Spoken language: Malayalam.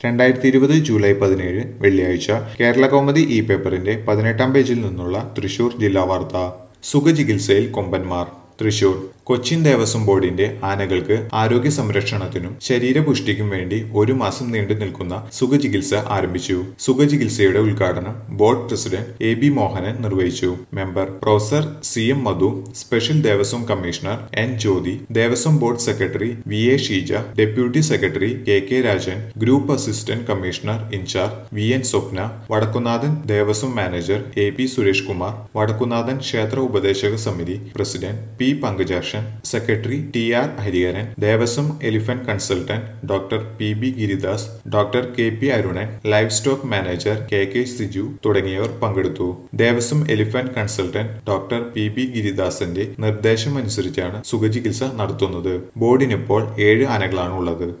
രണ്ടായിരത്തി ഇരുപത് ജൂലൈ പതിനേഴ് വെള്ളിയാഴ്ച കേരള കൗമുദി ഇ പേപ്പറിന്റെ പതിനെട്ടാം പേജിൽ നിന്നുള്ള തൃശൂർ ജില്ലാ വാർത്ത സുഖചികിത്സയിൽ കൊമ്പന്മാർ തൃശൂർ കൊച്ചിൻ ദേവസ്വം ബോർഡിന്റെ ആനകൾക്ക് ആരോഗ്യ സംരക്ഷണത്തിനും ശരീരപുഷ്ടിക്കും വേണ്ടി ഒരു മാസം നീണ്ടു നിൽക്കുന്ന സുഖചികിത്സ ആരംഭിച്ചു സുഖചികിത്സയുടെ ഉദ്ഘാടനം board president A B Mohanan നിർവഹിച്ചു member professor C M Madhu special Devaswom commissioner N Jyothi Devaswom board secretary V A Sheeja deputy secretary K K Rajan group assistant commissioner incharge V N Swapna Vadakkunathan Devaswom manager A P Suresh Kumar Vadakkunathan ക്ഷേത്ര ഉപദേശക സമിതി president P Pankajakshan secretary T R Hariharan Devaswom elephant consultant doctor P B Giridas doctor K P Arunan life stock manager K K Siju തുടങ്ങിയവർ പങ്കെടുത്തു Devaswom elephant consultant doctor P B ഗിരിദാസന്റെ നിർദ്ദേശമനുസരിച്ചാണ് സുഖചികിത്സ നടത്തുന്നത് ബോർഡിനിപ്പോൾ ഏഴ് ആനകളാണ് ഉള്ളത്